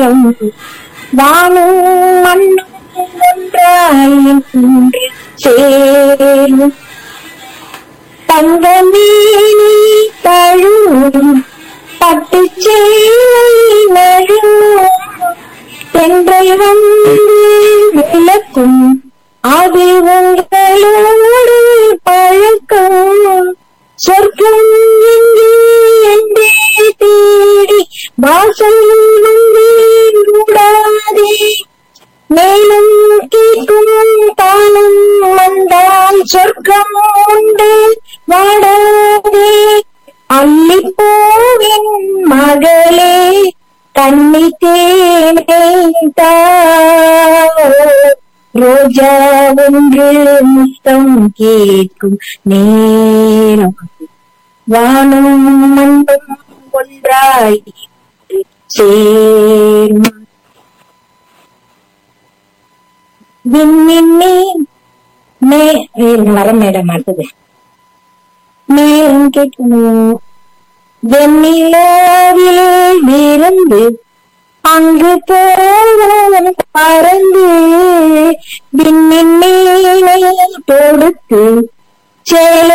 நேரம் வானும் மண்ணும் ஒன்றாய் இன்று சேரும் தங்கமேனி தழுவும் பட்டுச் சேலை நழுவும் தென்றை வந்து விளக்கும் அது உங்களோடு பழக்கம் சொர்க்கம் எங்கே என்றே தேடி வாசல் வந்து கூடாதே மேலும் கேட்கும் காலம் வந்தால் சொர்க்கம் உண்டு வாடாதே அள்ளிப்போவின் மகளே கண்ணி தேனை தா ரோஜா ஒன்று முத்தம் கேட்கும் நேரம் வானும் மண்ணும் ஒன்றாய் சேரும் விண்ணின்னே மே வர மேடம் மாட்டுது மேலும் கேட்கணும் வெண்ணிலாவில் விருந்து அங்கு போவன் பறந்து விண்ணின் மேலே தொடுத்து சேலை